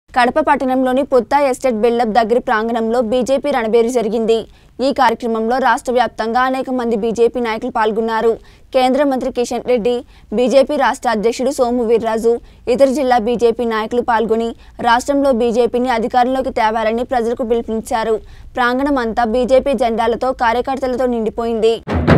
కడప పట్టణంలోని Putta estate buildup దగ్గరి ప్రాంగణంలో బీజేపీ రణబేరు జరిగింది ఈ కార్యక్రమంలో రాష్ట్ర వ్యాప్తంగా అనేక మంది బీజేపీ నాయకులు పాల్గొన్నారు కేంద్ర మంత్రి కిషన్ రెడ్డి బీజేపీ రాష్ట్ర అధ్యక్షుడు సోము వీర్రాజు ఇతర జిల్లా బీజేపీ నాయకులు పాల్గొని రాష్ట్రంలో బీజేపీని అధికారంలోకి తేవాలని ప్రజలకు పిలుపునిచ్చారు ప్రాంగణం అంతా బీజేపీ జెండాలతో కార్యకర్తలతో నిండిపోయింది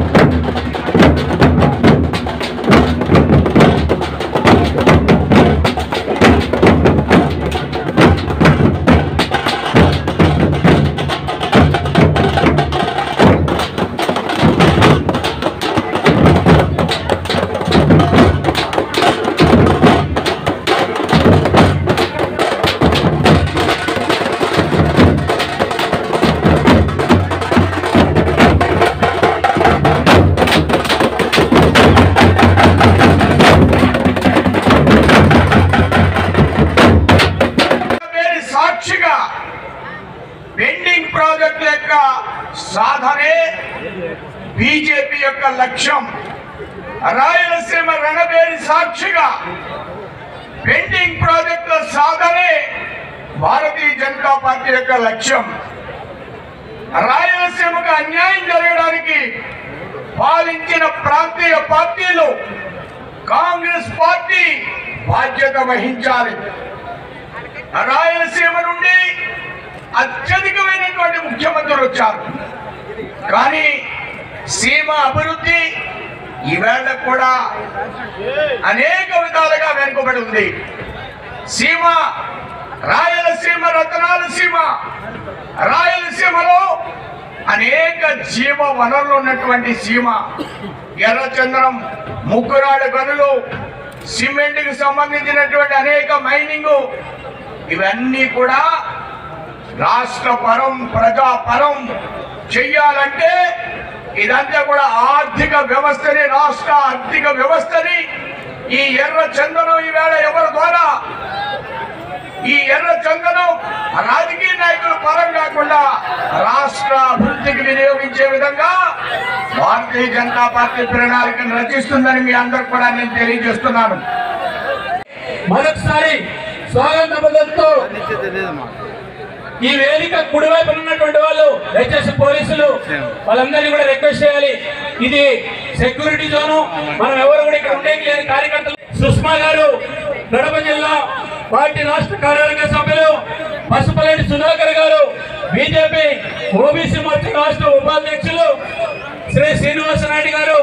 పేరు సాక్షిగా పెండింగ్ ప్రాజెక్టు యొక్క సాధనే బీజేపీ యొక్క లక్ష్యం రాయలసీమ రణబేరి సాక్షిగా పెండింగ్ ప్రాజెక్టుల సాధనే భారతీయ జనతా పార్టీ యొక్క లక్ష్యం రాయలసీమకు అన్యాయం జరగడానికి పాలించిన ప్రాంతీయ పార్టీలు కాంగ్రెస్ పార్టీ బాధ్యత వహించాలి రాయలసీమ నుండి అత్యధికమైనటువంటి ముఖ్యమంత్రులు వచ్చారు కానీ సీమ అభివృద్ధి ఈవేళ కూడా అనేక విధాలుగా వెనుకబడి ఉంది సీమ రాయలసీమ రతనాల సీమ రాయలసీమలో అనేక జీవ వనరులు ఉన్నటువంటి సీమ ఎర్రచంద్రం ముగ్గురాడు గనులు సిమెంట్ కి సంబంధించినటువంటి అనేక మైనింగ్ ఇవన్నీ కూడా రాష్ట్ర పరం ప్రజా పరం చెయ్యాలంటే ఇదంతా కూడా ఆర్థిక వ్యవస్థని రాష్ట్ర ఆర్థిక వ్యవస్థని ఈ ఎర్ర చందనం ఈవేళ ఎవరి ద్వారా ఈ ఎర్ర చందనం రాజకీయ నాయకుల పరం కాకుండా రాష్ట్ర అభివృద్ధికి వినియోగించే విధంగా భారతీయ జనతా పార్టీ ప్రణాళికను రచిస్తుందని మీ అందరికి కూడా నేను తెలియజేస్తున్నాను మరొకసారి స్వాగత పద్ధతితో ఈ వేదిక కుడివైపున ఉన్నటువంటి వాళ్ళు దయచేసి పోలీసులు వాళ్ళందరినీ కూడా రిక్వెస్ట్ చేయాలి ఇది సెక్యూరిటీ జోను మనం ఎవరు కూడా ఇక్కడ ఉండేది లేదు కార్యకర్తలు సుష్మా గారు కడప జిల్లా పార్టీ రాష్ట్ర కార్యవర్గ సభ్యులు పసుపలేటి సుధాకర్ గారు బీజేపీ ఓబీసీ మోర్చా రాష్ట్ర ఉపాధ్యక్షులు శ్రీ శ్రీనివాసనాయుడు గారు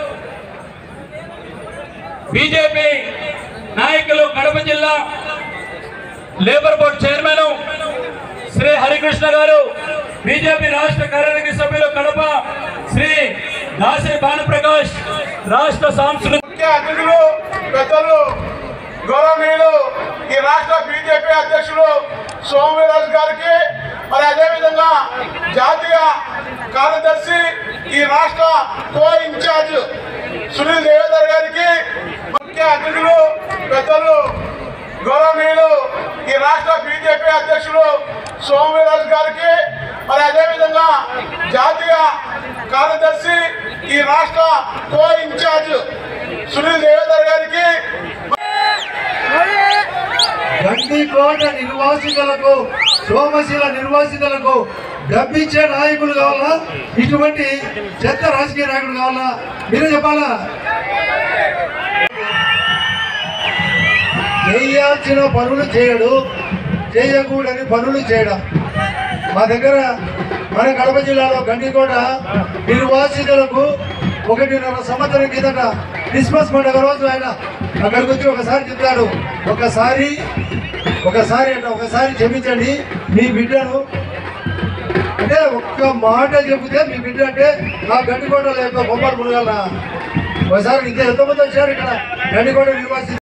బీజేపీ నాయకులు కడప జిల్లా labour board chairman Shri Harikrishna garu BJP రాష్ట్ర కార్యవర్గ సభ్యులు కడప శ్రీ దాసి భానుప్రకాష్ రాష్ట్ర సాంస్కృతిక ముఖ్య అతిథులు పెద్దలు గౌరవనీయులు ఈ రాష్ట్ర బీజేపీ అధ్యక్షులు సోమవీరాజు గారికి మరి అదేవిధంగా జాతీయ కార్యదర్శి ఈ రాష్ట్ర కో ఇన్ఛార్జ్ సునీల్ దేవేందర్ గారికి ముఖ్య అతిథులు పెద్దలు గౌరవనీయులు ఈ రాష్ట్ర బీజేపీ అధ్యక్షులు సోమవీరాజు గారికి మరి అదేవిధంగా జాతీయ కార్యదర్శి ఈ రాష్ట్ర కో ఇన్ఛార్జ్ సునీల్ దేవేందర్ గారికి గండికోట నిర్వాసితులకు సోమశిల నిర్వాసితులకు డబ్బిచ్చే నాయకులు కావాలా ఇటువంటి చెత్త రాజకీయ నాయకులు కావాలా మీరే చెప్పాలా చేయాల్సిన పనులు చేయడు చేయకూడని పనులు చేయడం మా దగ్గర మన కడప జిల్లాలో గండికోట నిర్వాసితులకు ఒకటిన్నర సంవత్సరం కిందట క్రిస్మస్ పండుగ రోజు ఆయన అక్కడికి వచ్చి ఒకసారి చెప్తాడు ఒకసారి ఒకసారి అంటే ఒకసారి క్షమించండి మీ బిడ్డను అంటే ఒక్క మాట చెబితే మీ బిడ్డ అంటే ఆ గండికోటలో ఎంతో బొమ్మలు మునగలరా ఒకసారి ఇంకా ఎంతమంది వచ్చారు ఇక్కడ గండికోట నివాసి